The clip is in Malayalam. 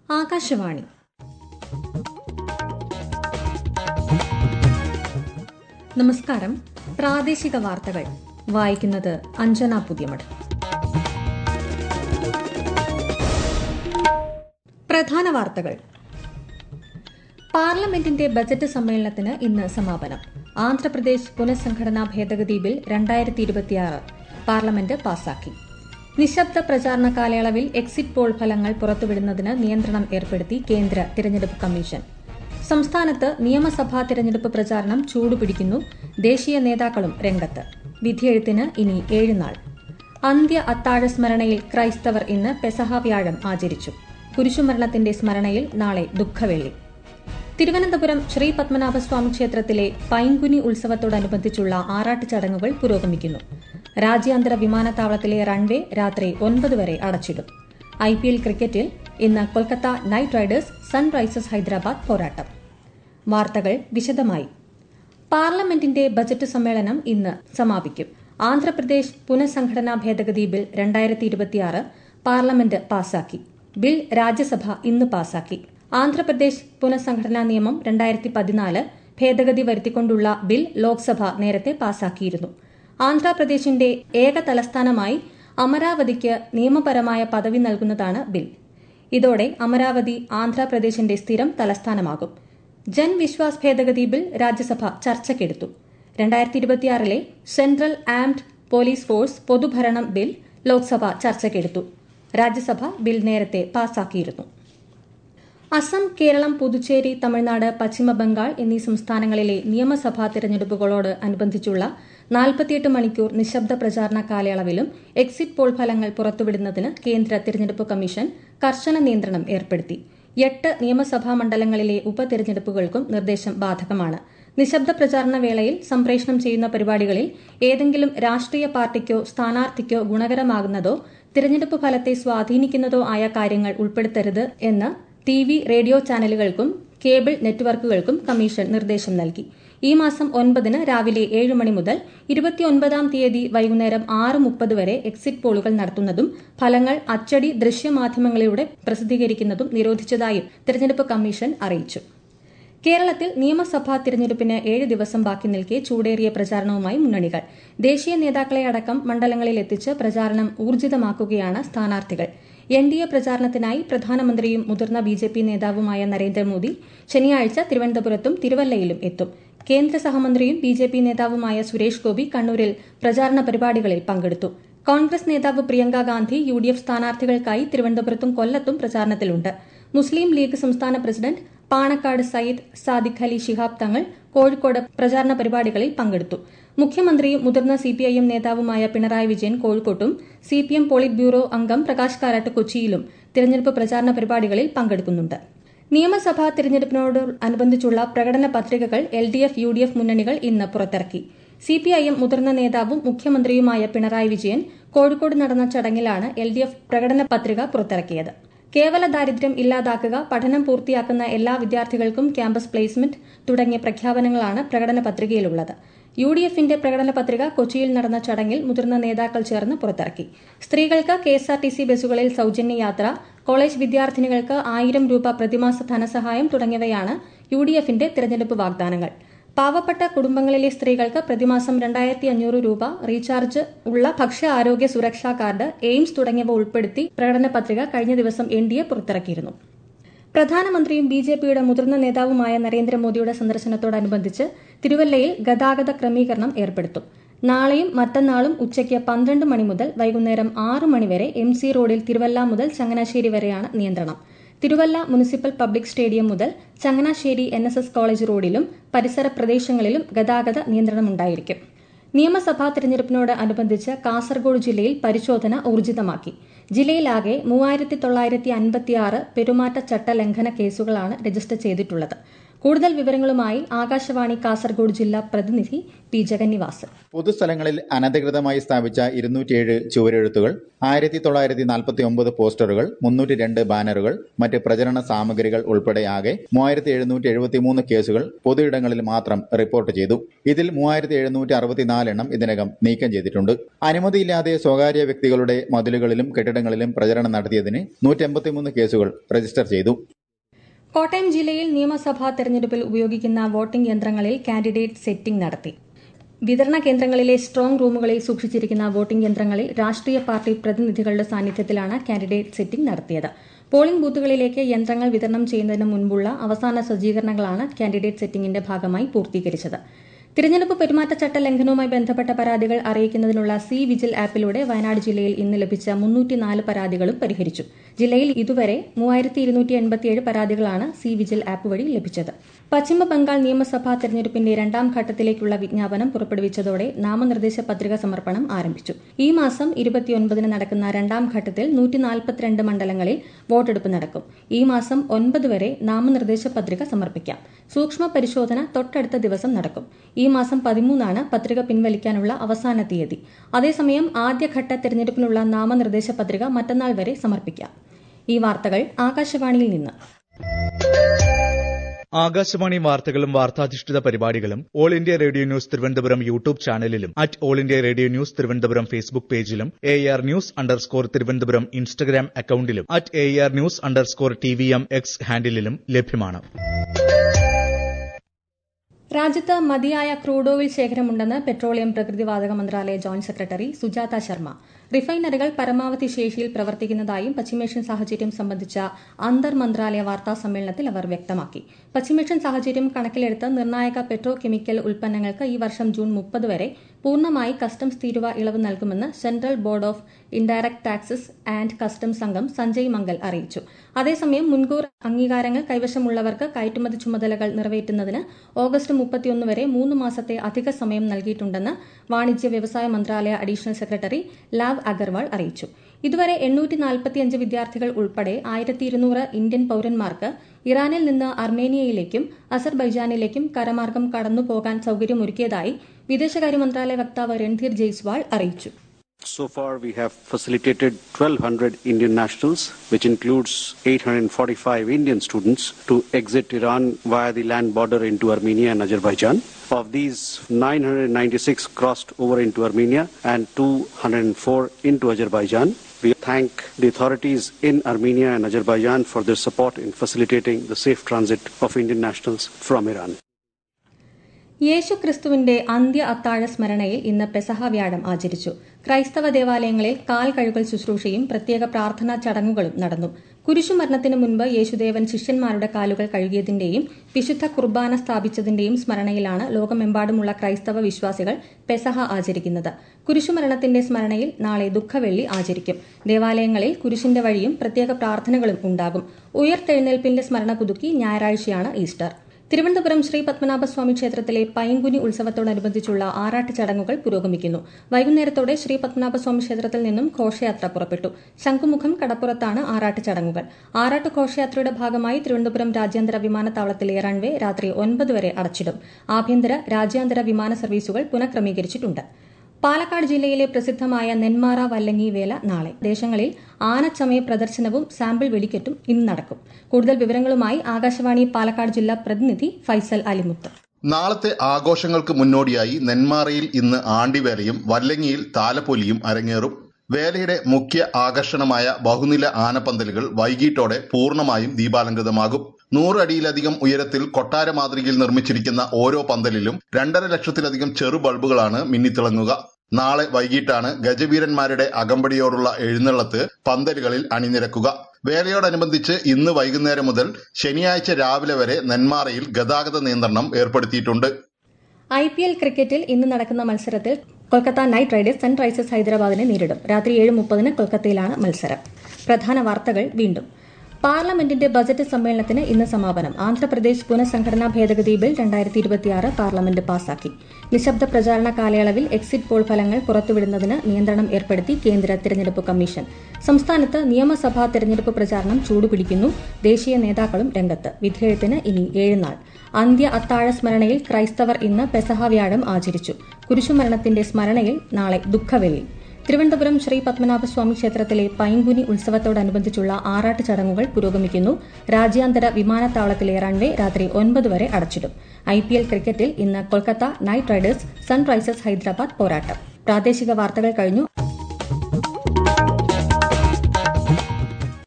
ആകാശവാണി നമസ്കാരം പ്രാദേശിക വാർത്തകൾ വായിക്കുന്നത് അഞ്ജന പുതിയമഠ് പ്രധാന വാർത്തകൾ പാർലമെന്റിന്റെ ബജറ്റ് സമ്മേളനത്തിന് ഇന്ന് സമാപനം ആന്ധ്രാപ്രദേശ് പുനഃസംഘടനാ ഭേദഗതി ബിൽ രണ്ടായിരത്തി ഇരുപത്തിയാറ് പാർലമെന്റ് പാസാക്കി നിശബ്ദ പ്രചാരണ കാലയളവിൽ എക്സിറ്റ് പോൾ ഫലങ്ങൾ പുറത്തുവിടുന്നതിന് നിയന്ത്രണം ഏർപ്പെടുത്തി കേന്ദ്ര തിരഞ്ഞെടുപ്പ് കമ്മീഷൻ സംസ്ഥാനത്ത് നിയമസഭാ തിരഞ്ഞെടുപ്പ് പ്രചാരണം ചൂടുപിടിക്കുന്നു ദേശീയ നേതാക്കളും രംഗത്ത് വിധിയെഴുത്തിന് ഇനി ഏഴുനാൾ അന്ത്യ അത്താഴ സ്മരണയിൽ ക്രൈസ്തവർ ഇന്ന് പെസഹ വ്യാഴം ആചരിച്ചു കുരിശുമരണത്തിന്റെ സ്മരണയിൽ നാളെ ദുഃഖവെള്ളി തിരുവനന്തപുരം ശ്രീ പത്മനാഭസ്വാമി ക്ഷേത്രത്തിലെ പൈങ്കുനി ഉത്സവത്തോടനുബന്ധിച്ചുള്ള ആറാട്ട് ചടങ്ങുകൾ പുരോഗമിക്കുന്നു രാജ്യാന്തര വിമാനത്താവളത്തിലെ റൺവേ രാത്രി ഒൻപത് വരെ അടച്ചിടും ഐ പി എൽ ക്രിക്കറ്റിൽ ഇന്ന് Kolkata Knight Riders Sunrisers Hyderabad പോരാട്ടം വാർത്തകൾ വിശദമായി പാർലമെന്റിന്റെ ബജറ്റ് സമ്മേളനം ഇന്ന് സമാപിക്കും ആന്ധ്രാപ്രദേശ് പുനഃസംഘടനാ ഭേദഗതി ബിൽ രണ്ടായിരത്തി ഇരുപത്തിയാറ് പാർലമെന്റ് പാസാക്കി ബിൽ രാജ്യസഭ ഇന്ന് പാസാക്കി ആന്ധ്രാപ്രദേശ് പുനഃസംഘടനാ നിയമം രണ്ടായിരത്തി പതിനാല് ഭേദഗതി വരുത്തിക്കൊണ്ടുള്ള ബിൽ ലോക്സഭ നേരത്തെ പാസാക്കിയിരുന്നു ആന്ധ്രാപ്രദേശിന്റെ ഏക തലസ്ഥാനമായി അമരാവതിക്ക് നിയമപരമായ പദവി നൽകുന്നതാണ് ബിൽ ഇതോടെ അമരാവതി ആന്ധ്രാപ്രദേശിന്റെ സ്ഥിരം തലസ്ഥാനമാകും ജൻവിശ്വാസ് ഭേദഗതി ബിൽ രാജ്യസഭ ചർച്ചയ്ക്കെടുത്തു രണ്ടായിരത്തി ഇരുപത്തിയാറിലെ സെൻട്രൽ ആംഡ് പോലീസ് ഫോഴ്സ് പൊതുഭരണം ബിൽ ലോക്സഭ ചർച്ചയ്ക്കെടുത്തു രാജ്യസഭ ബിൽ നേരത്തെ പാസാക്കിയിരുന്നു അസം കേരളം പുതുച്ചേരി തമിഴ്നാട് പശ്ചിമബംഗാൾ എന്നീ സംസ്ഥാനങ്ങളിലെ നിയമസഭാ തിരഞ്ഞെടുപ്പുകളോട് അനുബന്ധിച്ചുള്ള നാൽപ്പത്തിയെട്ട് മണിക്കൂർ നിശബ്ദ പ്രചാരണ കാലയളവിലും എക്സിറ്റ് പോൾ ഫലങ്ങൾ പുറത്തുവിടുന്നതിന് കേന്ദ്ര തിരഞ്ഞെടുപ്പ് കമ്മീഷൻ കർശന നിയന്ത്രണം ഏർപ്പെടുത്തി എട്ട് നിയമസഭാ മണ്ഡലങ്ങളിലെ ഉപതെരഞ്ഞെടുപ്പുകൾക്കും നിർദ്ദേശം ബാധകമാണ് നിശബ്ദ പ്രചാരണ വേളയിൽ സംപ്രേഷണം ചെയ്യുന്ന പരിപാടികളിൽ ഏതെങ്കിലും രാഷ്ട്രീയ പാർട്ടിക്കോ സ്ഥാനാർത്ഥിക്കോ ഗുണകരമാകുന്നതോ തിരഞ്ഞെടുപ്പ് ഫലത്തെ സ്വാധീനിക്കുന്നതോ ആയ കാര്യങ്ങൾ ഉൾപ്പെടുത്തരുത് എന്ന് ടി വി റേഡിയോ ചാനലുകൾക്കും കേബിൾ നെറ്റ്വർക്കുകൾക്കും കമ്മീഷൻ നിർദ്ദേശം നൽകി ഈ മാസം ഒൻപതിന് രാവിലെ ഏഴ് മണി മുതൽ ഇരുപത്തിയൊൻപതാം തീയതി വൈകുന്നേരം ആറ് മുപ്പത് വരെ എക്സിറ്റ് പോളുകൾ നടത്തുന്നതും ഫലങ്ങൾ അച്ചടി ദൃശ്യമാധ്യമങ്ങളിലൂടെ പ്രസിദ്ധീകരിക്കുന്നതും നിരോധിച്ചതായും തെരഞ്ഞെടുപ്പ് കമ്മീഷൻ അറിയിച്ചു കേരളത്തിൽ നിയമസഭാ തിരഞ്ഞെടുപ്പിന് ഏഴ് ദിവസം ബാക്കി നിൽക്കെ ചൂടേറിയ പ്രചാരണവുമായി മുന്നണികൾ ദേശീയ നേതാക്കളെ അടക്കം മണ്ഡലങ്ങളിൽ എത്തിച്ച് പ്രചാരണം ഊർജിതമാക്കുകയാണ് സ്ഥാനാർത്ഥികൾ എൻ ഡി എ പ്രചാരണത്തിനായി പ്രധാനമന്ത്രിയും മുതിർന്ന ബി ജെ പി നേതാവുമായ നരേന്ദ്രമോദി ശനിയാഴ്ച തിരുവനന്തപുരത്തും തിരുവല്ലയിലും എത്തും കേന്ദ്ര സഹമന്ത്രിയും ബി ജെ പി നേതാവുമായ സുരേഷ് ഗോപി കണ്ണൂരിൽ പ്രചാരണ പരിപാടികളിൽ പങ്കെടുത്തു കോൺഗ്രസ് നേതാവ് Priyanka Gandhi U D F സ്ഥാനാർത്ഥികൾക്കായി തിരുവനന്തപുരത്തും കൊല്ലത്തും പ്രചാരണത്തിലുണ്ട് മുസ്ലിം ലീഗ് സംസ്ഥാന പ്രസിഡന്റ് പാണക്കാട് സയ്യിദ് സാദിഖ് അലി ശിഹാബ് തങ്ങൾ കോഴിക്കോട് പ്രചാരണ പരിപാടികളിൽ പങ്കെടുത്തു മുഖ്യമന്ത്രിയും മുതിർന്ന സിപിഐഎം നേതാവുമായ പിണറായി വിജയൻ കോഴിക്കോട്ടും സിപിഎം പോളിറ്റ് ബ്യൂറോ അംഗം പ്രകാശ് കാരാട്ട് കൊച്ചിയിലും തിരഞ്ഞെടുപ്പ് പ്രചാരണ പരിപാടികളിൽ പങ്കെടുക്കുന്നുണ്ട് നിയമസഭാ തിരഞ്ഞെടുപ്പിനോട് അനുബന്ധിച്ചുള്ള പ്രകടന പത്രികകൾ L D F U D F മുന്നണികൾ ഇന്ന് പുറത്തിറക്കി സിപിഐഎം മുതിർന്ന നേതാവും മുഖ്യമന്ത്രിയുമായ പിണറായി വിജയൻ കോഴിക്കോട് നടന്ന ചടങ്ങിലാണ് എൽ ഡി എഫ് പ്രകടന പത്രിക പുറത്തിറക്കിയത് കേവല ദാരിദ്ര്യം ഇല്ലാതാക്കുക പഠനം പൂർത്തിയാക്കുന്ന എല്ലാ വിദ്യാർത്ഥികൾക്കും ക്യാമ്പസ് പ്ലേസ്മെന്റ് തുടങ്ങിയ പ്രഖ്യാപനങ്ങളാണ് പ്രകടന പത്രികയിലുള്ളത് യു ഡി എഫിന്റെ പ്രകടന പത്രിക കൊച്ചിയിൽ നടന്ന ചടങ്ങിൽ മുതിർന്ന നേതാക്കൾ ചേർന്ന് പുറത്തിറക്കി സ്ത്രീകൾക്ക് കെഎസ്ആർടിസി ബസ്സുകളിൽ സൌജന്യ യാത്ര കോളേജ് വിദ്യാർത്ഥിനികൾക്ക് ആയിരം രൂപ പ്രതിമാസ ധനസഹായം തുടങ്ങിയവയാണ് യു ഡി എഫിന്റെ തിരഞ്ഞെടുപ്പ് വാഗ്ദാനങ്ങൾ പാവപ്പെട്ട കുടുംബങ്ങളിലെ സ്ത്രീകൾക്ക് പ്രതിമാസം രണ്ടായിരത്തി അഞ്ഞൂറ് രൂപ റീചാർജ് ഉള്ള ഭക്ഷ്യ ആരോഗ്യ സുരക്ഷാ കാർഡ് എയിംസ് തുടങ്ങിയവ ഉൾപ്പെടുത്തി പ്രകടന പത്രിക കഴിഞ്ഞ ദിവസം എൻ ഡി എ പുറത്തിറക്കിയിരുന്നു പ്രധാനമന്ത്രിയും ബി ജെ പിയുടെ മുതിർന്ന നേതാവുമായ നരേന്ദ്രമോദിയുടെ സന്ദർശനത്തോടനുബന്ധിച്ച് തിരുവല്ലയിൽ ഗതാഗത ക്രമീകരണം ഏർപ്പെടുത്തും നാളെയും മറ്റന്നാളും ഉച്ചയ്ക്ക് പന്ത്രണ്ട് മണി മുതൽ വൈകുന്നേരം ആറ് മണിവരെ എം സി റോഡിൽ തിരുവല്ല മുതൽ ചങ്ങനാശ്ശേരി വരെയാണ് നിയന്ത്രണം തിരുവല്ല മുനിസിപ്പൽ പബ്ലിക് സ്റ്റേഡിയം മുതൽ Changanassery N S S College റോഡിലും പരിസര പ്രദേശങ്ങളിലും ഗതാഗത നിയന്ത്രണമുണ്ടായിരിക്കും നിയമസഭാ തിരഞ്ഞെടുപ്പിനോട് അനുബന്ധിച്ച് കാസർഗോഡ് ജില്ലയിൽ പരിശോധന ഊർജിതമാക്കി ജില്ലയിലാകെ മൂവായിരത്തി തൊള്ളായിരത്തി അൻപത്തിയാറ് പെരുമാറ്റച്ചട്ട ലംഘന കേസുകളാണ് രജിസ്റ്റർ ചെയ്തിട്ടുള്ളത് കൂടുതൽ വിവരങ്ങളുമായി ആകാശവാണി കാസർഗോഡ് ജില്ലാ പ്രതിനിധി പി ജഗന്നിവാസൻ പൊതുസ്ഥലങ്ങളിൽ അനധികൃതമായി സ്ഥാപിച്ച ഇരുന്നൂറ്റിയേഴ് ചുവരെഴുത്തുകൾ ആയിരത്തി തൊള്ളായിരത്തി നാൽപ്പത്തി ഒമ്പത് പോസ്റ്ററുകൾ മുന്നൂറ്റി രണ്ട് ബാനറുകൾ മറ്റ് പ്രചരണ സാമഗ്രികൾ ഉൾപ്പെടെ ആകെ മൂവായിരത്തി എഴുന്നൂറ്റി എഴുപത്തിമൂന്ന് കേസുകൾ പൊതുയിടങ്ങളിൽ മാത്രം റിപ്പോർട്ട് ചെയ്തു ഇതിൽ മൂവായിരത്തി എഴുന്നൂറ്റി അറുപത്തിനാല് എണ്ണം ഇതിനകം നീക്കം ചെയ്തിട്ടുണ്ട് അനുമതിയില്ലാതെ സ്വകാര്യ വ്യക്തികളുടെ മതിലുകളിലും കെട്ടിടങ്ങളിലും പ്രചരണം നടത്തിയതിന് നൂറ്റി കേസുകൾ രജിസ്റ്റർ ചെയ്തു കോട്ടയം ജില്ലയിൽ നിയമസഭാ തെരഞ്ഞെടുപ്പിൽ ഉപയോഗിക്കുന്ന വോട്ടിംഗ് യന്ത്രങ്ങളിൽ കാൻഡിഡേറ്റ് സെറ്റിംഗ് നടത്തി വിതരണ കേന്ദ്രങ്ങളിലെ സ്ട്രോങ് റൂമുകളിൽ സൂക്ഷിച്ചിരിക്കുന്ന വോട്ടിംഗ് യന്ത്രങ്ങളിൽ രാഷ്ട്രീയ പാർട്ടി പ്രതിനിധികളുടെ സാന്നിധ്യത്തിലാണ് കാൻഡിഡേറ്റ് സെറ്റിംഗ് നടത്തിയത് പോളിംഗ് ബൂത്തുകളിലേക്ക് യന്ത്രങ്ങൾ വിതരണം ചെയ്യുന്നതിന് മുൻപുള്ള അവസാന സജ്ജീകരണങ്ങളാണ് കാൻഡിഡേറ്റ് സെറ്റിംഗിന്റെ ഭാഗമായി പൂർത്തീകരിച്ചത് തിരഞ്ഞെടുപ്പ് പെരുമാറ്റച്ചട്ട ലംഘനവുമായി ബന്ധപ്പെട്ട പരാതികൾ അറിയിക്കുന്നതിനുള്ള സി വിജിൽ ആപ്പിലൂടെ വയനാട് ജില്ലയിൽ ഇന്ന് ലഭിച്ച മുന്നൂറ്റിനാല് പരാതികളും പരിഹരിച്ചു ജില്ലയിൽ ഇതുവരെ മൂവായിരത്തി ഇരുന്നൂറ്റി എൺപത്തിയേഴ് പരാതികളാണ് സി വിജിൽ ആപ്പ് വഴി ലഭിച്ചത് പശ്ചിമ ബംഗാൾ നിയമസഭാ തെരഞ്ഞെടുപ്പിന്റെ രണ്ടാം ഘട്ടത്തിലേക്കുള്ള വിജ്ഞാപനം പുറപ്പെടുവിച്ചതോടെ നാമനിർദ്ദേശ പത്രിക സമർപ്പണം ആരംഭിച്ചു ഈ മാസം ഇരുപത്തിയൊൻപതിന് നടക്കുന്ന രണ്ടാം ഘട്ടത്തിൽ നൂറ്റി നാൽപ്പത്തിരണ്ട് മണ്ഡലങ്ങളിൽ വോട്ടെടുപ്പ് നടക്കും ഈ മാസം ഒൻപത് വരെ നാമനിർദ്ദേശ പത്രിക സമർപ്പിക്കാം സൂക്ഷ്മ പരിശോധന തൊട്ടടുത്ത ദിവസം നടക്കും ഈ മാസം പതിമൂന്നാണ് പത്രിക പിൻവലിക്കാനുള്ള അവസാന തീയതി അതേസമയം ആദ്യഘട്ട തെരഞ്ഞെടുപ്പിനുള്ള നാമനിർദ്ദേശ പത്രിക മറ്റന്നാൾ വരെ സമർപ്പിക്കാം ഈ വാർത്തകൾ ആകാശവാണിയിൽ നിന്ന് ആകാശവാണി വാർത്തകളും വാർത്താധിഷ്ഠിത പരിപാടികളും All India Radio News Thiruvananthapuram YouTube ചാനലിലും at All India Radio News Thiruvananthapuram Facebook പേജിലും A R news underscore Thiruvananthapuram Instagram അക്കൌണ്ടിലും at A R news underscore T V M X ഹാൻഡിലും ലഭ്യമാണ് രാജ്യത്ത് മതിയായ ക്രൂഡ് ഓയിൽ ശേഖരമുണ്ടെന്ന് പെട്രോളിയം പ്രകൃതിവാതക മന്ത്രാലയ ജോയിന്റ് സെക്രട്ടറി സുജാത ശർമ്മ റിഫൈനറികൾ പരമാവധി ശേഷിയിൽ പ്രവർത്തിക്കുന്നതായും പശ്ചിമേഷ്യൻ സാഹചര്യം സംബന്ധിച്ച അന്തർ മന്ത്രാലയ വാർത്താ സമ്മേളനത്തിൽ അവർ വ്യക്തമാക്കി പശ്ചിമേഷ്യൻ സാഹചര്യം കണക്കിലെടുത്ത് നിർണായക പെട്രോ കെമിക്കൽ ഉൽപ്പന്നങ്ങൾക്ക് ഈ വർഷം ജൂൺ മുപ്പത് വരെ പൂർണ്ണമായി കസ്റ്റംസ് തീരുവ ഇളവ് നൽകുമെന്ന് Central Board of Indirect Taxes and Customs അംഗം സഞ്ജയ് മംഗൽ അറിയിച്ചു അതേസമയം മുൻകൂർ അംഗീകാരങ്ങൾ കൈവശമുള്ളവർക്ക് കയറ്റുമതി ചുമതലകൾ നിറവേറ്റുന്നതിന് ഓഗസ്റ്റ് മുപ്പത്തിയൊന്ന് വരെ മൂന്ന് മാസത്തെ അധിക സമയം നൽകിയിട്ടുണ്ടെന്ന് വാണിജ്യ വ്യവസായ മന്ത്രാലയ അഡീഷണൽ സെക്രട്ടറി ലാവ് അഗർവാൾ അറിയിച്ചു ഇതുവരെ എണ്ണൂറ്റി നാൽപ്പത്തിയഞ്ച് വിദ്യാർത്ഥികൾ ഉൾപ്പെടെ ആയിരത്തി ഇരുന്നൂറ് ഇന്ത്യൻ പൌരന്മാർക്ക് ഇറാനിൽ നിന്ന് അർമേനിയയിലേക്കും അസർബൈജാനിലേക്കും കരമാർഗം കടന്നുപോകാൻ സൌകര്യമൊരുക്കിയതായി വിദേശകാര്യ മന്ത്രാലയ വക്താവ് രൺധീർ ജയ്സ്വാൾ അറിയിച്ചു So far, we have facilitated 1,200 Indian nationals, which includes 845 Indian students, to exit Iran via the land border into Armenia and Azerbaijan. Of these, 996 crossed over into Armenia and 204 into Azerbaijan. We thank the authorities in Armenia and Azerbaijan for their support in facilitating the safe transit of Indian nationals from Iran. യേശു ക്രിസ്തുവിന്റെ അന്ത്യ അത്താഴ സ്മരണയിൽ ഇന്ന് പെസഹ വ്യാഴം ആചരിച്ചു ക്രൈസ്തവ ദേവാലയങ്ങളിൽ കാൽ കഴുകൽ ശുശ്രൂഷയും പ്രത്യേക പ്രാർത്ഥനാ ചടങ്ങുകളും നടന്നു കുരിശുമരണത്തിന് മുൻപ് യേശുദേവൻ ശിഷ്യന്മാരുടെ കാലുകൾ കഴുകിയതിന്റെയും വിശുദ്ധ കുർബാന സ്ഥാപിച്ചതിന്റെയും സ്മരണയിലാണ് ലോകമെമ്പാടുമുള്ള ക്രൈസ്തവ വിശ്വാസികൾ പെസഹ ആചരിക്കുന്നത് കുരിശുമരണത്തിന്റെ സ്മരണയിൽ നാളെ ദുഃഖവെള്ളി ആചരിക്കും ദേവാലയങ്ങളിൽ കുരിശിന്റെ വഴിയും പ്രത്യേക പ്രാർത്ഥനകളും ഉണ്ടാകും ഉയർത്തെഴുന്നേൽപ്പിന്റെ സ്മരണ പുതുക്കി ഞായറാഴ്ചയാണ് ഈസ്റ്റർ തിരുവനന്തപുരം ശ്രീ പത്മനാഭസ്വാമി ക്ഷേത്രത്തിലെ പൈങ്കുനി ഉത്സവത്തോടനുബന്ധിച്ചുള്ള ആറാട്ട് ചടങ്ങുകൾ പുരോഗമിക്കുന്നു വൈകുന്നേരത്തോടെ ശ്രീ പത്മനാഭസ്വാമി ക്ഷേത്രത്തിൽ നിന്നും ഘോഷയാത്ര പുറപ്പെട്ടു ശംഖുമുഖം കടപ്പുറത്താണ് ആറാട്ട് ചടങ്ങുകൾ ആറാട്ട് ഘോഷയാത്രയുടെ ഭാഗമായി തിരുവനന്തപുരം രാജ്യാന്തര വിമാനത്താവളത്തിലെ റൺവേ രാത്രി ഒൻപത് വരെ അടച്ചിടും ആഭ്യന്തര രാജ്യാന്തര വിമാന സർവീസുകൾ പുനഃക്രമീകരിച്ചിട്ടുണ്ട് പാലക്കാട് ജില്ലയിലെ പ്രസിദ്ധമായ നെന്മാറ വല്ലങ്ങി വേല നാളെ ദേശങ്ങളിൽ ആനച്ചമയ പ്രദർശനവും സാമ്പിൾ വെടിക്കെട്ടും ഇന്ന് നടക്കും കൂടുതൽ വിവരങ്ങളുമായി ആകാശവാണി പാലക്കാട് ജില്ലാ പ്രതിനിധി ഫൈസൽ അലിമുത്ത് നാളത്തെ ആഘോഷങ്ങൾക്ക് മുന്നോടിയായി നെന്മാറയിൽ ഇന്ന് ആണ്ടിവേലയും വല്ലങ്ങിയിൽ താലപ്പൊലിയും അരങ്ങേറും വേലയുടെ മുഖ്യ ആകർഷണമായ ബഹുനില ആനപ്പന്തലുകൾ വൈകിട്ടോടെ പൂർണ്ണമായും ദീപാലങ്കൃതമാകും നൂറ് അടിയിലധികം ഉയരത്തിൽ കൊട്ടാര മാതൃകയിൽ നിർമ്മിച്ചിരിക്കുന്ന ഓരോ പന്തലിലും രണ്ടര ലക്ഷത്തിലധികം ചെറു ബൾബുകളാണ് മിന്നിത്തിളങ്ങുക നാളെ വൈകിട്ടാണ് ഗജവീരന്മാരുടെ അകമ്പടിയോടുള്ള എഴുന്നള്ളത്ത് പന്തലുകളിൽ അണിനിരക്കുക വേലയോടനുബന്ധിച്ച് ഇന്ന് വൈകുന്നേരം മുതൽ ശനിയാഴ്ച രാവിലെ വരെ നെന്മാറയിൽ ഗതാഗത നിയന്ത്രണം ഏർപ്പെടുത്തിയിട്ടുണ്ട് ഐ പി എൽ ക്രിക്കറ്റിൽ ഇന്ന് നടക്കുന്ന മത്സരത്തിൽ കൊൽക്കത്ത നൈറ്റ് റൈഡേഴ്സ് സൺറൈസേഴ്സ് ഹൈദരാബാദിനെ നേരിടും രാത്രി ഏഴ് മുപ്പതിന് കൊൽക്കത്തയിലാണ് മത്സരം പ്രധാന വാർത്തകൾ വീണ്ടും പാർലമെന്റിന്റെ ബജറ്റ് സമ്മേളനത്തിന് ഇന്ന് സമാപനം ആന്ധ്രാപ്രദേശ് പുനഃസംഘടനാ ഭേദഗതി ബിൽ രണ്ടായിരത്തി ഇരുപത്തിയാറ് പാർലമെന്റ് പാസാക്കി നിശബ്ദ പ്രചാരണ കാലയളവിൽ എക്സിറ്റ് പോൾ ഫലങ്ങൾ പുറത്തുവിടുന്നതിന് നിയന്ത്രണം ഏർപ്പെടുത്തി കേന്ദ്ര തിരഞ്ഞെടുപ്പ് കമ്മീഷൻ സംസ്ഥാനത്ത് നിയമസഭാ തെരഞ്ഞെടുപ്പ് പ്രചാരണം ചൂടുപിടിക്കുന്നു ദേശീയ നേതാക്കളും രംഗത്ത് വിധിയെഴുത്തിന് ഇനി ഏഴ് നാൾ അന്ത്യ അത്താഴ സ്മരണയിൽ ക്രൈസ്തവർ ഇന്ന് പെസഹ വ്യാഴം ആചരിച്ചു കുരിശുമരണത്തിന്റെ സ്മരണയിൽ നാളെ ദുഃഖവെള്ളി തിരുവനന്തപുരം ശ്രീ പത്മനാഭസ്വാമി ക്ഷേത്രത്തിലെ പൈങ്കുനി ഉത്സവത്തോടനുബന്ധിച്ചുള്ള ആറാട്ട് ചടങ്ങുകൾ പുരോഗമിക്കുന്നു രാജ്യാന്തര വിമാനത്താവളത്തിലെ റൺവേ രാത്രി ഒൻപത് വരെ അടച്ചിടും ഐ പി എൽ ക്രിക്കറ്റിൽ ഇന്ന് Kolkata Knight Riders Sunrisers Hyderabad പോരാട്ടം പ്രാദേശിക വാർത്തകൾ കഴിഞ്ഞു